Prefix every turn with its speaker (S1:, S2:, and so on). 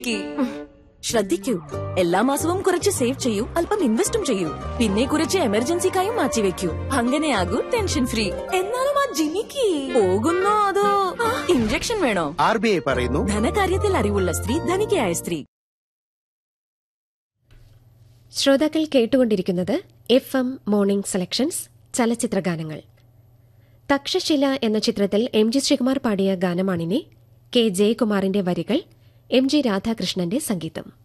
S1: ശ്രദ്ധിക്കൂ എല്ലാ മാസവും കുറച്ച് സേവ് ചെയ്യൂ അല്പം ഇൻവെസ്റ്റും ചെയ്യൂ പിന്നെ കുറച്ച് എമർജൻസിക്കായും മാറ്റിവെക്കൂ അങ്ങനെയാകൂ ടെൻഷൻ ഫ്രീ എന്നാലും ആ ജിമിക്ക് പോകുന്നോ അതോ ഇഞ്ചക്ഷൻ വേണോ
S2: ആർ ബി ഐ പറയുന്നു
S1: ധനകാര്യത്തിൽ അറിവുള്ള സ്ത്രീ ധനികയായ സ്ത്രീ
S3: ശ്രോതാക്കൾ കേട്ടുകൊണ്ടിരിക്കുന്നത് എഫ് എം മോർണിംഗ് സെലക്ഷൻസ് ചലച്ചിത്രഗാനങ്ങൾ തക്ഷശില എന്ന ചിത്രത്തിൽ എം ജി ശ്രീകുമാർ പാടിയ ഗാനമാണിനെ കെ ജയകുമാറിന്റെ വരികൾ എം ജി രാധാകൃഷ്ണന്റെ സംഗീതം